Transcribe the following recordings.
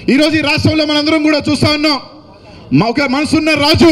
ఈరోజు ఈ రాష్ట్రంలో మనందరం కూడా చూస్తా ఉన్నాం మా ఒక మనసున్న రాజు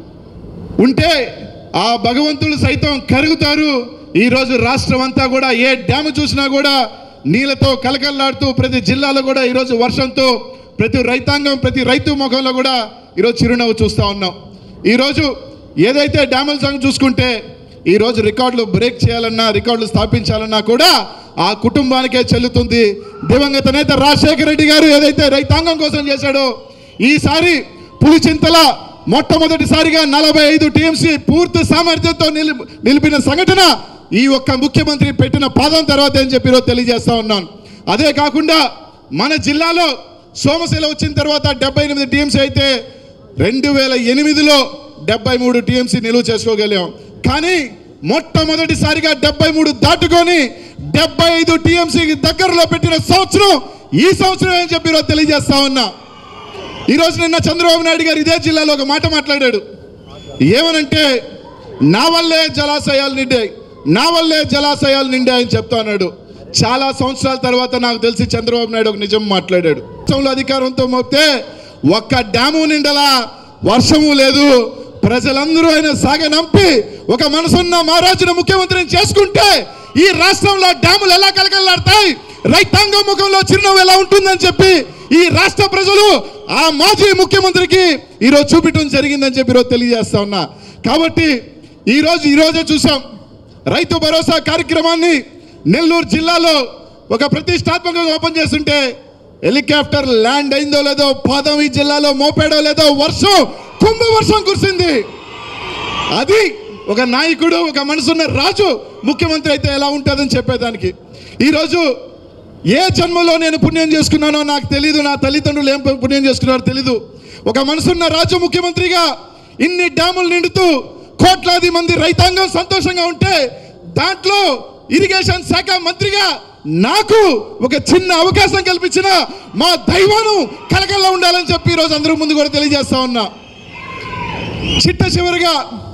ఉంటే ఆ భగవంతుడు సైతం కరుగుతారు ఈరోజు రాష్ట్రం అంతా కూడా ఏ డ్యామ్ చూసినా కూడా నీళ్ళతో కలకల్లాడుతూ ప్రతి జిల్లాలో కూడా ఈరోజు వర్షంతో ప్రతి రైతాంగం ప్రతి రైతు ముఖంలో కూడా ఈరోజు చిరునవ్వు చూస్తూ ఉన్నాం ఈరోజు ఏదైతే డ్యాముల సంగతి చూసుకుంటే ఈరోజు రికార్డులు బ్రేక్ చేయాలన్నా రికార్డులు స్థాపించాలన్నా కూడా ఆ కుటుంబానికే చెల్లుతుంది దివంగత నేత రాజశేఖర రెడ్డి గారు ఏదైతే రైతాంగం కోసం చేశాడో ఈసారి పులిచింతల మొట్టమొదటిసారిగా నలభై ఐదు టీఎంసీ పూర్తి సామర్థ్యంతో నిలి నిలిపిన సంఘటన ఈ ఒక్క ముఖ్యమంత్రి పెట్టిన పాదం తర్వాత అని చెప్పి ఈరోజు తెలియజేస్తా ఉన్నాను అదే కాకుండా మన జిల్లాలో సోమశిల వచ్చిన తర్వాత డెబ్బై ఎనిమిది టీఎంసీ అయితే రెండు వేల ఎనిమిదిలో డెబ్బై మూడు టీఎంసీ నిలువ చేసుకోగలిగాం కానీ మొట్టమొదటిసారిగా డెబ్బై మూడు దాటుకొని డెబ్బై ఐదు టీఎంసీ దగ్గరలో పెట్టిన సంవత్సరం ఈ సంవత్సరం అని చెప్పి ఈరోజు తెలియజేస్తా ఉన్నా ఈరోజు నిన్న చంద్రబాబు నాయుడు గారు ఇదే జిల్లాలో ఒక మాట మాట్లాడాడు ఏమనంటే నా వల్లే జలాశయాలు నిండాయి నా వల్లే జలాశయాలు నిండాయని చెప్తా అన్నాడు చాలా సంవత్సరాల తర్వాత నాకు తెలిసి చంద్రబాబు నాయుడు ఒక నిజం మాట్లాడాడు రాష్ట్రంలో అధికారంతో మోపితే ఒక్క డ్యాము నిండలా వర్షము లేదు ప్రజలందరూ ఆయన సాగనంపి ఒక మనసున్న మహారాజును ముఖ్యమంత్రిని చేసుకుంటే ఈ రాష్ట్రంలో డ్యాములు ఎలా కలకలాడతాయి రైతాంగం ముఖంలో చిరునవ్వు ఎలా ఉంటుందని చెప్పి ఈ రాష్ట్ర ప్రజలు ఆ మాజీ ముఖ్యమంత్రికి ఈరోజు చూపించడం జరిగిందని చెప్పి ఈరోజు తెలియజేస్తా ఉన్నా కాబట్టి ఈరోజు ఈరోజే చూసాం రైతు భరోసా కార్యక్రమాన్ని నెల్లూరు జిల్లాలో ఒక ప్రతిష్టాత్మకంగా ఓపెన్ చేస్తుంటే హెలికాప్టర్ ల్యాండ్ అయిందో లేదో పాదం ఈ జిల్లాలో మోపాడో లేదో వర్షం కుంభ వర్షం కురిసింది అది ఒక నాయకుడు ఒక మనసున్న రాజు ముఖ్యమంత్రి అయితే ఎలా ఉంటుందని చెప్పేదానికి ఈరోజు ఏ జన్మలో నేను పుణ్యం చేసుకున్నానో నాకు తెలియదు నా తల్లిదండ్రులు ఏం పుణ్యం చేసుకున్నారో తెలీదు ఒక మనసున్న రాజు ముఖ్యమంత్రిగా ఇన్ని డ్యాములు నిండుతూ కోట్లాది మంది రైతాంగం సంతోషంగా ఉంటే దాంట్లో ఇరిగేషన్ శాఖ మంత్రిగా నాకు ఒక చిన్న అవకాశం కల్పించిన మా దైవాను కలకల్లా ఉండాలని చెప్పి ఈరోజు అందరూ ముందు కూడా తెలియజేస్తా ఉన్నా చిట్ట చివరిగా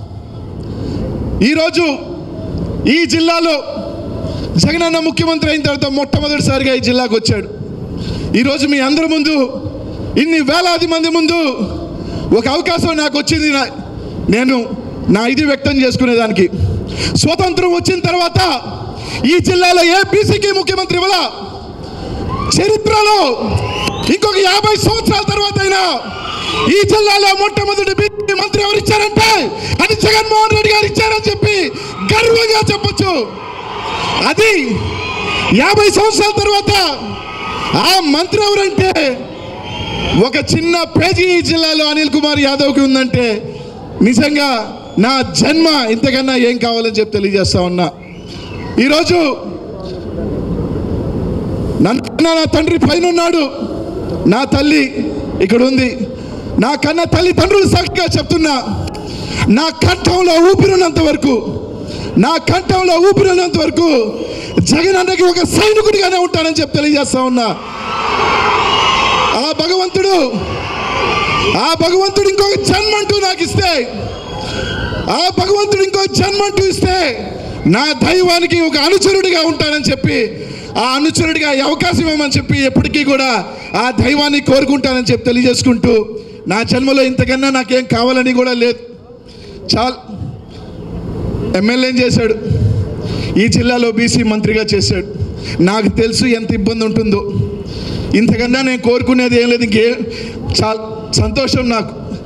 ఈరోజు ఈ జిల్లాలో జగనన్న ముఖ్యమంత్రి అయిన తర్వాత మొట్టమొదటిసారిగా ఈ జిల్లాకు వచ్చాడు ఈరోజు మీ అందరి ముందు ఇన్ని వేలాది మంది ముందు ఒక అవకాశం నాకు వచ్చింది నా- నేను నా ఇది వ్యక్తం చేసుకునేదానికి స్వతంత్రం వచ్చిన తర్వాత ఈ జిల్లాలో ఏ బీసీకి ముఖ్యమంత్రి ఇవ్వాల చరిత్రలో ఇంకొక యాభై సంవత్సరాల తర్వాత అయినా ఈ జిల్లాలో మొట్టమొదటి బీసీ మంత్రి ఎవరు ఇచ్చారంటే అది జగన్మోహన్ రెడ్డి గారు ఇచ్చారని చెప్పి గర్వంగా చెప్పొచ్చు అది యాభై సంవత్సరాల తర్వాత ఆ మంత్రి ఎవరంటే ఒక చిన్న పేజీ ఈ జిల్లాలో అనిల్ కుమార్ యాదవ్కి ఉందంటే నిజంగా నా జన్మ ఇంతకన్నా ఏం కావాలని చెప్పి తెలియజేస్తా ఉన్నా ఈరోజు నన్ను నా తండ్రి పైన ఉన్నాడు నా తల్లి ఇక్కడ ఉంది నా కన్న తల్లి తండ్రులు సాక్షిగా చెప్తున్నా నా కంఠంలో ఊపిరినంత వరకు నా కంఠంలో ఊపిరినంత వరకు జగన్ అన్నకి ఒక సైనికుడిగానే ఉంటానని చెప్పి తెలియజేస్తా ఉన్నా ఆ భగవంతుడు ఆ భగవంతుడు ఇంకొక జన్మంటూ నాకు ఇస్తే ఆ భగవంతుడు ఇంకో జన్మంటూ ఇస్తే నా దైవానికి ఒక అనుచరుడిగా ఉంటానని చెప్పి ఆ అనుచరుడిగా ఈ అవకాశం ఇవ్వమని చెప్పి ఎప్పటికీ కూడా ఆ దైవాన్ని కోరుకుంటానని చెప్పి తెలియజేసుకుంటూ నా జన్మలో ఇంతకన్నా నాకేం కావాలని కూడా లేదు చాలు ఎమ్మెల్యేని చేశాడు ఈ జిల్లాలో బీసీ మంత్రిగా చేశాడు నాకు తెలుసు ఎంత ఇబ్బంది ఉంటుందో ఇంతకన్నా నేను కోరుకునేది ఏం లేదు ఇంకే చాలా సంతోషం నాకు